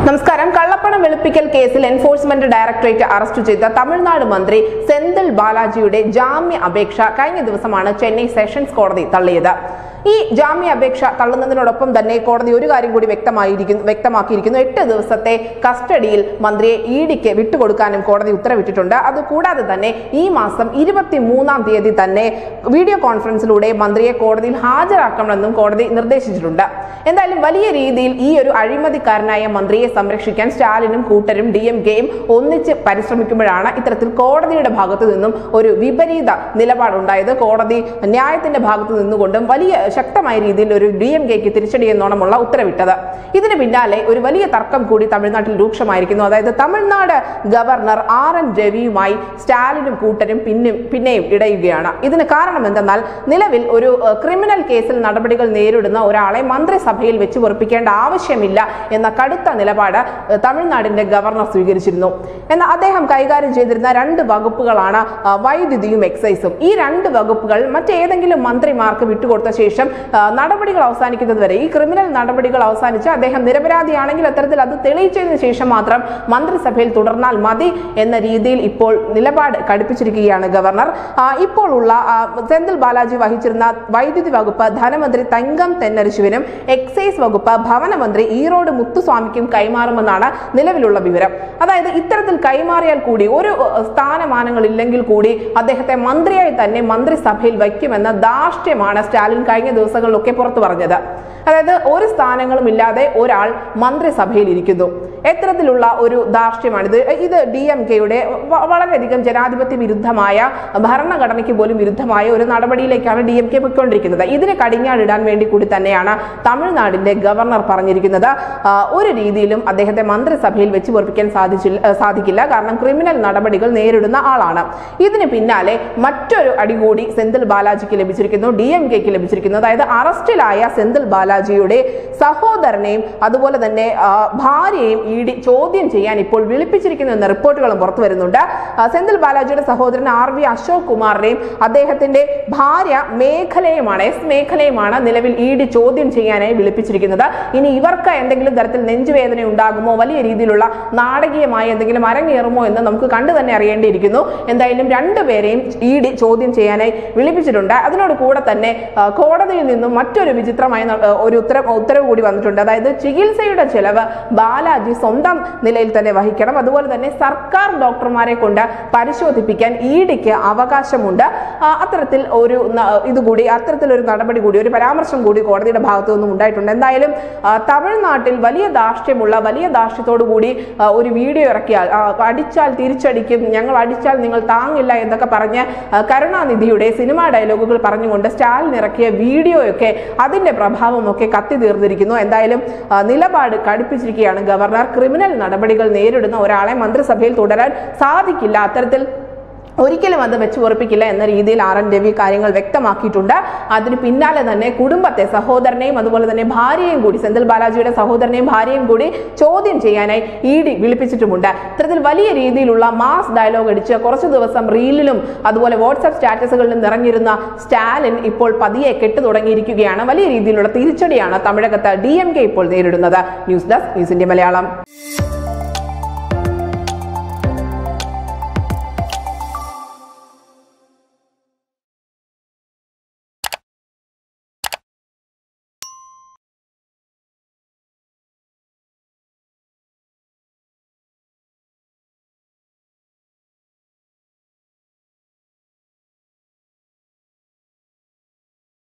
നമസ്കാരം കള്ളപ്പണം വെളുപ്പിക്കൽ കേസിൽ എൻഫോഴ്സ്മെന്റ് ഡയറക്ടറേറ്റ് അറസ്റ്റ് ചെയ്ത തമിഴ്നാട് മന്ത്രി സെന്തിൽ ബാലാജിയുടെ ജാമ്യ അപേക്ഷ കഴിഞ്ഞ ദിവസമാണ് ചെന്നൈ സെഷൻസ് കോടതി തള്ളിയത് ഈ ജാമ്യ അപേക്ഷ തള്ളുന്നതിനോടൊപ്പം തന്നെ കോടതി ഒരു കാര്യം കൂടി വ്യക്തമായിരിക്കുന്നു വ്യക്തമാക്കിയിരിക്കുന്നു എട്ട് ദിവസത്തെ കസ്റ്റഡിയിൽ മന്ത്രിയെ ഇഡിക്ക് വിട്ടുകൊടുക്കാനും കോടതി ഉത്തരവിട്ടിട്ടുണ്ട് അതുകൂടാതെ തന്നെ ഈ മാസം ഇരുപത്തി മൂന്നാം തീയതി തന്നെ വീഡിയോ കോൺഫറൻസിലൂടെ മന്ത്രിയെ കോടതിയിൽ ഹാജരാക്കണമെന്നും കോടതി നിർദ്ദേശിച്ചിട്ടുണ്ട് എന്തായാലും വലിയ രീതിയിൽ ഈ ഒരു അഴിമതിക്കാരനായ മന്ത്രിയെ സംരക്ഷിക്കാൻ സ്റ്റാലിനും കൂട്ടരും ഡി എം കെയും ഒന്നിച്ച് പരിശ്രമിക്കുമ്പോഴാണ് ഇത്തരത്തിൽ കോടതിയുടെ ഭാഗത്തു നിന്നും ഒരു വിപരീത നിലപാടുണ്ടായത് കോടതി ന്യായത്തിന്റെ ഭാഗത്തു നിന്നുകൊണ്ടും വലിയ ശക്തമായ രീതിയിൽ ഒരു ഡി എം കെക്ക് തിരിച്ചടി എന്നോണമുള്ള ഉത്തരവിട്ടത് ഇതിന് പിന്നാലെ ഒരു വലിയ തർക്കം കൂടി തമിഴ്നാട്ടിൽ രൂക്ഷമായിരിക്കുന്നു അതായത് തമിഴ്നാട് ഗവർണർ ആർ എൻ രവിയുമായി സ്റ്റാലിനും കൂട്ടരും പിന്നും പിന്നെയും ഇടയുകയാണ് ഇതിന് കാരണം എന്തെന്നാൽ നിലവിൽ ഒരു ഏഹ്, ക്രിമിനൽ കേസിൽ നടപടികൾ നേരിടുന്ന ഒരാളെ മന്ത്രിസഭയിൽ വെച്ച് പൊറപ്പിക്കേണ്ട ആവശ്യമില്ല എന്ന കടുത്ത നിലപാട് ഏഹ്, തമിഴ്നാടിന്റെ ഗവർണർ സ്വീകരിച്ചിരുന്നു എന്നാൽ അദ്ദേഹം കൈകാര്യം ചെയ്തിരുന്ന രണ്ട് വകുപ്പുകളാണ് ആ, വൈദ്യുതിയും എക്സൈസും ഈ രണ്ട് വകുപ്പുകൾ മറ്റേതെങ്കിലും മന്ത്രിമാർക്ക് വിട്ടുകൊടുത്ത ശേഷം ആ, നടപടികൾ അവസാനിക്കുന്നത് വരെ ഈ ക്രിമിനൽ നടപടികൾ അവസാനിച്ച് അദ്ദേഹം നിരപരാധിയാണെങ്കിൽ അത്തരത്തിൽ അത് തെളിയിച്ചതിന് ശേഷം മാത്രം മന്ത്രിസഭയിൽ തുടർന്നാൽ മതി എന്ന രീതിയിൽ ഇപ്പോൾ നിലപാട് കടുപ്പിച്ചിരിക്കുകയാണ് ഗവർണർ ആ, ഇപ്പോൾ ഉള്ള ആ, സെന്തിൽ ബാലാജി വഹിച്ചിരുന്ന വൈദ്യുതി വകുപ്പ് ധനമന്ത്രി തങ്കം തെന്നരിശുവിനും എക്സൈസ് വകുപ്പ് ഭവന മന്ത്രി ഈറോഡ് മുത്തുസ്വാമിക്കും കൈമാറുമെന്നാണ് നിലവിലുള്ള വിവരം അതായത് ഇത്തരത്തിൽ കൈമാറിയാൽ കൂടി ഒരു ഏഹ്, സ്ഥാനമാനങ്ങൾ ഇല്ലെങ്കിൽ കൂടി അദ്ദേഹത്തെ മന്ത്രിയായി തന്നെ മന്ത്രിസഭയിൽ വയ്ക്കുമെന്ന ധാർഷ്ട്യമാണ് സ്റ്റാലിൻ കഴിഞ്ഞ ദിവസങ്ങളിലൊക്കെ പുറത്തു പറഞ്ഞത് അതായത് ഒരു സ്ഥാനങ്ങളും ഇല്ലാതെ ഒരാൾ മന്ത്രിസഭയിൽ ഇരിക്കുന്നു എത്തരത്തിലുള്ള ഒരു ധാർഷ്ട്യമാണിത് ഇത് ഡി എം കെയുടെ വളരെയധികം ജനാധിപത്യ വിരുദ്ധമായ ഭരണഘടനയ്ക്ക് പോലും വിരുദ്ധമായ ഒരു നടപടിയിലേക്കാണ് ഡി എം കെ പോയിക്കൊണ്ടിരിക്കുന്നത് ഇതിന് കടിഞ്ഞാടിടാൻ വേണ്ടി കൂടി തന്നെയാണ് തമിഴ്നാടിന്റെ ഗവർണർ പറഞ്ഞിരിക്കുന്നത് ആ, ഒരു രീതിയിലും അദ്ദേഹത്തെ മന്ത്രിസഭയിൽ വെച്ച് പൊറപ്പിക്കാൻ സാധിച്ചില്ല ആ, സാധിക്കില്ല കാരണം ക്രിമിനൽ നടപടികൾ നേരിടുന്ന ആളാണ് ഇതിന് പിന്നാലെ മറ്റൊരു അടി കൂടി സെന്തിൽ ബാലാജിക്ക് ലഭിച്ചിരിക്കുന്നു ഡി എം കെക്ക് ലഭിച്ചിരിക്കുന്നു അതായത് അറസ്റ്റിലായ സെന്തിൽ ബാലാജിയുടെ സഹോദരനെയും അതുപോലെ തന്നെ ആ, ഭാര്യയെയും ഇ ഡി ചോദ്യം ചെയ്യാൻ ഇപ്പോൾ വിളിപ്പിച്ചിരിക്കുന്നു എന്ന റിപ്പോർട്ടുകളും പുറത്തു വരുന്നുണ്ട് ആ, സെന്തിൽ ബാലാജിയുടെ സഹോദരൻ ആർ വി അശോക് കുമാറിനെയും അദ്ദേഹത്തിന്റെ ഭാര്യ മേഖലയുമാണ് എസ് മേഖലയുമാണ് നിലവിൽ ഇ ഡി ചോദ്യം ചെയ്യാനായി വിളിപ്പിച്ചിരിക്കുന്നത് ഇനി ഇവർക്ക് എന്തെങ്കിലും തരത്തിൽ നെഞ്ചുവേദന ഉണ്ടാകുമോ വലിയ രീതിയിലുള്ള നാടകീയമായ എന്തെങ്കിലും അരങ്ങേറുമോ എന്ന് നമുക്ക് കണ്ടു തന്നെ അറിയേണ്ടിയിരിക്കുന്നു എന്തായാലും രണ്ടുപേരെയും ഇ ഡി ചോദ്യം ചെയ്യാനായി വിളിപ്പിച്ചിട്ടുണ്ട് അതിനോട് കൂടെ തന്നെ ആ, കോടതിയിൽ നിന്നും മറ്റൊരു വിചിത്രമായ ന- ആ, ഒരു ഉത്തരവ് ഉത്തരവ് കൂടി വന്നിട്ടുണ്ട് അതായത് ചികിത്സയുടെ ചെലവ് ബാലാജി സ്വന്തം നിലയിൽ തന്നെ വഹിക്കണം അതുപോലെ തന്നെ സർക്കാർ ഡോക്ടർമാരെ കൊണ്ട് പരിശോധിപ്പിക്കാൻ ഇ ഡിക്ക് അവകാശമുണ്ട് ആ, അത്തരത്തിൽ ഒരു ന- ഇതുകൂടി അത്തരത്തിലൊരു നടപടി കൂടി ഒരു പരാമർശം കൂടി കോടതിയുടെ ഭാഗത്തു നിന്നും ഉണ്ടായിട്ടുണ്ട് എന്തായാലും ആ, തമിഴ്നാട്ടിൽ വലിയ ധാർഷ്ട്യമുള്ള വലിയ ധാർഷ്ട്യത്തോടു കൂടി ആ, ഒരു വീഡിയോ ഇറക്കിയാൽ ആ, അടിച്ചാൽ തിരിച്ചടിക്കും ഞങ്ങൾ അടിച്ചാൽ നിങ്ങൾ താങ്ങില്ല എന്നൊക്കെ പറഞ്ഞ് ആ, കരുണാനിധിയുടെ സിനിമാ ഡയലോഗുകൾ പറഞ്ഞുകൊണ്ട് സ്റ്റാലിൻ ഇറക്കിയ വീഡിയോയൊക്കെ അതിന്റെ പ്രഭാവമൊക്കെ കത്തി തീർന്നിരിക്കുന്നു എന്തായാലും ആ, നിലപാട് കടുപ്പിച്ചിരിക്കുകയാണ് ഗവർണർ ക്രിമിനൽ നടപടികൾ നേരിടുന്ന ഒരാളെ മന്ത്രിസഭയിൽ തുടരാൻ സാധിക്കില്ല അത്തരത്തിൽ ഒരിക്കലും അത് വെച്ച് ഉറപ്പിക്കില്ല എന്ന രീതിയിൽ ആർ എൻ രവി കാര്യങ്ങൾ വ്യക്തമാക്കിയിട്ടുണ്ട് അതിന് പിന്നാലെ തന്നെ കുടുംബത്തെ സഹോദരനെയും അതുപോലെ തന്നെ ഭാര്യയും കൂടി സെന്തിൽ ബാലാജിയുടെ സഹോദരനെയും ഭാര്യയും കൂടി ചോദ്യം ചെയ്യാനായി ഇ ഡി വിളിപ്പിച്ചിട്ടുമുണ്ട് ഇത്തരത്തിൽ വലിയ രീതിയിലുള്ള മാസ് ഡയലോഗ് അടിച്ച് കുറച്ചു ദിവസം റീലിലും അതുപോലെ വാട്സ്ആപ്പ് സ്റ്റാറ്റസുകളിലും നിറഞ്ഞിരുന്ന സ്റ്റാലിൻ ഇപ്പോൾ പതിയെ കെട്ടു തുടങ്ങിയിരിക്കുകയാണ് വലിയ രീതിയിലുള്ള തിരിച്ചടിയാണ് തമിഴകത്ത് ഡി എം കെ ഇപ്പോൾ നേരിടുന്നത് news desk news India Malayalam